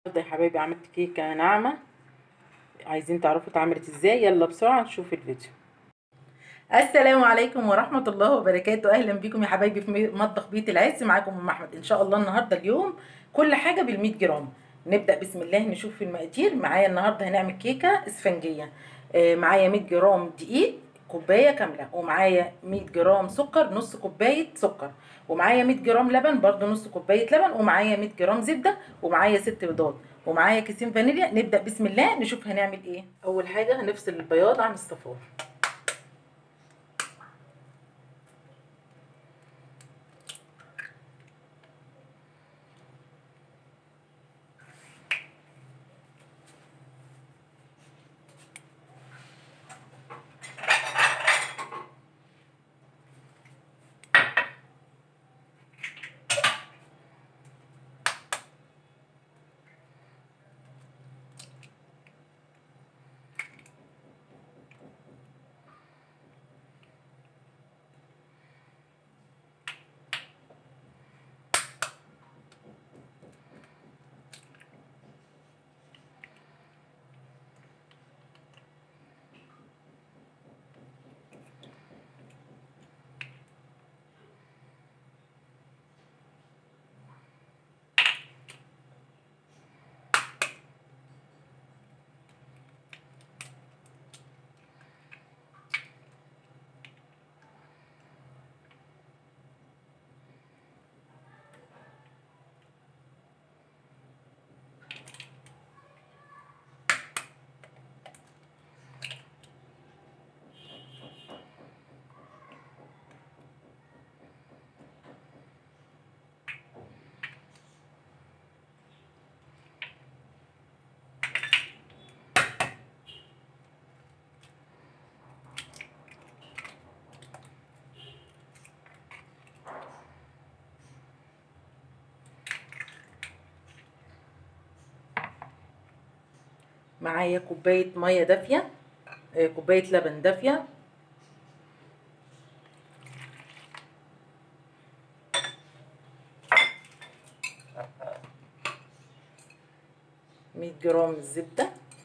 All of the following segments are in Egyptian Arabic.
النهارده يا حبايبي عملت كيكه ناعمه عايزين تعرفوا اتعملت ازاي يلا بسرعه نشوف الفيديو السلام عليكم ورحمه الله وبركاته اهلا بيكم يا حبايبي في مطبخ بيت العز معاكم ام احمد ان شاء الله النهارده اليوم كل حاجه بال100 جرام نبدا بسم الله نشوف في المقادير معايا النهارده هنعمل كيكه اسفنجيه آه معايا 100 جرام دقيق كوبايه كامله ومعايا 100 جرام سكر نص كوبايه سكر ومعايا 100 جرام لبن برده نص كوبايه لبن ومعايا 100 جرام زبده ومعايا ست بيضات ومعايا كيسين فانيليا نبدا بسم الله نشوف هنعمل ايه اول حاجه هنفصل البياض عن الصفار معايا كوبايه ميه دافيه كوبايه لبن دافيه مية جرام الزبده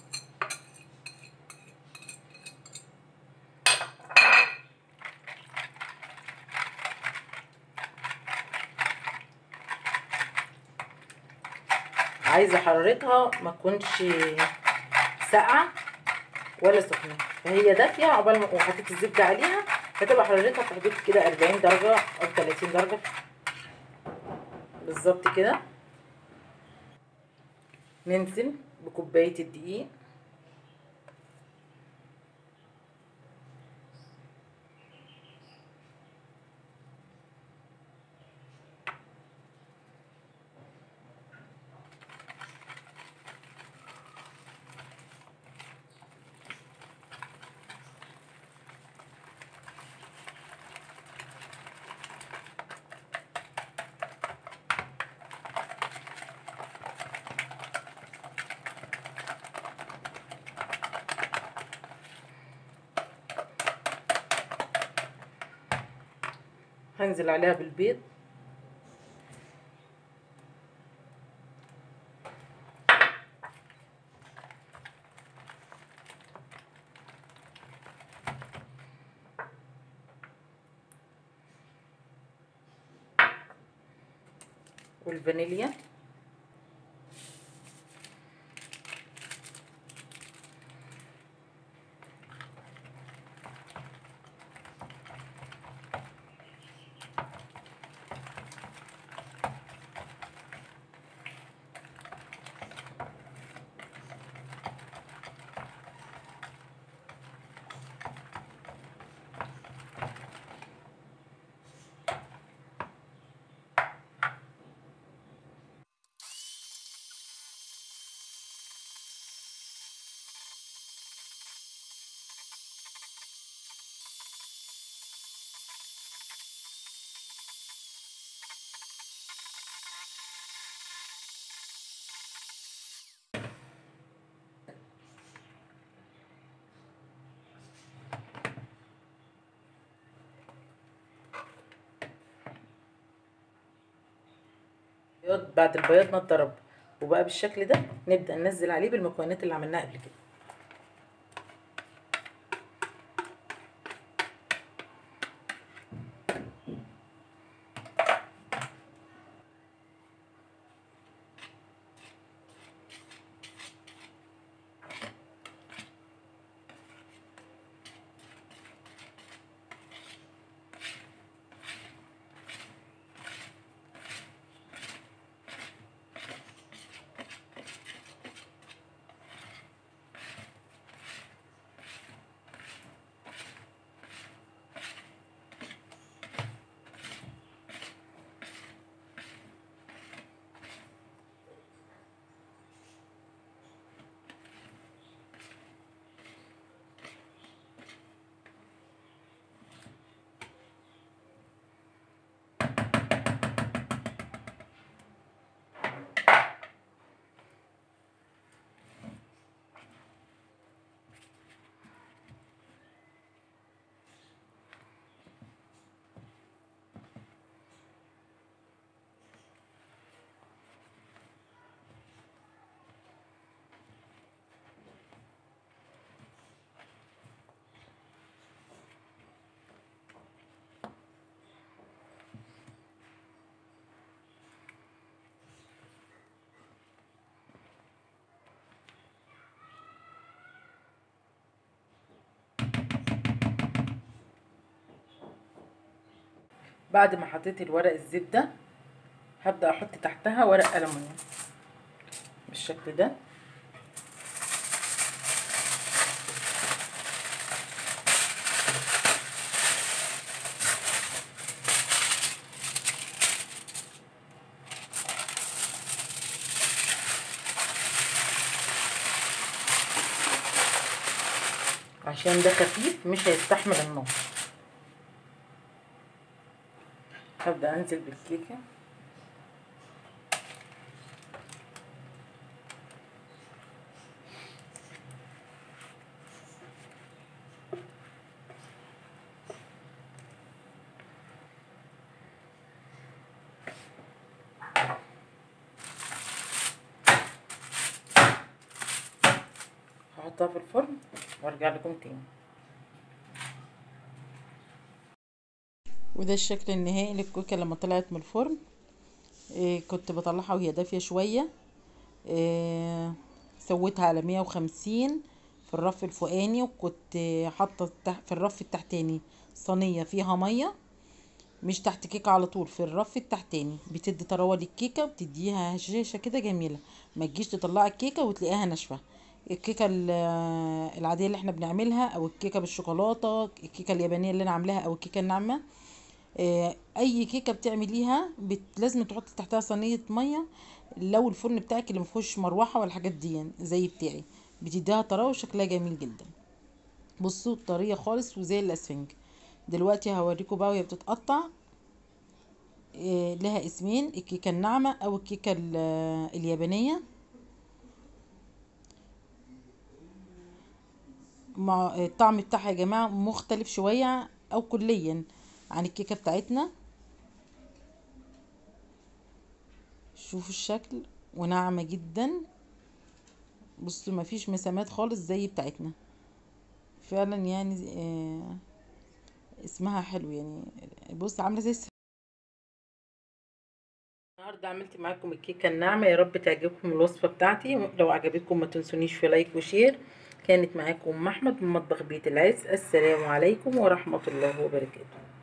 عايزه حرارتها ما تكونش ساقعه ولا سخنه فهي دافيه عقبال ما حطيت الزبده عليها هتبقى حرارتها في حدود كده 40 درجه او 30 درجه بالظبط كده ننزل بكوبايه الدقيق هنزل عليها بالبيض والفانيليا البياض بعد البياض ما اتضرب وبقى بالشكل ده نبدا ننزل عليه بالمكونات اللي عملناها قبل كده بعد ما حطيت الورق الزبدة هبدأ احط تحتها ورق ألمونيوم بالشكل ده عشان ده خفيف مش هيستحمل النار هبدأ انزل بالكيكة هحطها في الفرن وارجع لكم تاني وده الشكل النهائي للكوكه لما طلعت من الفرن إيه كنت بطلعها وهي دافيه شويه إيه سويتها على مية وخمسين في الرف الفوقاني وكنت حاطه في الرف التحتاني صينيه فيها ميه مش تحت كيكه على طول في الرف التحتاني بتدي طراوه للكيكه وبتديها هشاشه كده جميله ما تجيش تطلعي الكيكه وتلاقيها ناشفه الكيكه العاديه اللي احنا بنعملها او الكيكه بالشوكولاته الكيكه اليابانيه اللي انا عاملاها او الكيكه الناعمه اي كيكه بتعمليها بت... لازم تحطي تحتها صينيه ميه لو الفرن بتاعك اللي مفيهوش مروحه ولا الحاجات دي زي بتاعي بتديها طراوه وشكلها جميل جدا بصوا طريه خالص وزي الاسفنج دلوقتي هوريكم بقى وهي بتتقطع إيه لها اسمين الكيكه الناعمه او الكيكه اليابانيه مع الطعم بتاعها يا جماعه مختلف شويه او كليا عن الكيكه بتاعتنا شوفوا الشكل وناعمه جدا بصوا مفيش مسامات خالص زي بتاعتنا فعلا يعني آه اسمها حلو يعني بص عامله زي الس... النهارده عملت معاكم الكيكه الناعمه يا رب تعجبكم الوصفه بتاعتي لو عجبتكم ما تنسونيش في لايك وشير كانت معاكم ام احمد من مطبخ بيت العز السلام عليكم ورحمه الله وبركاته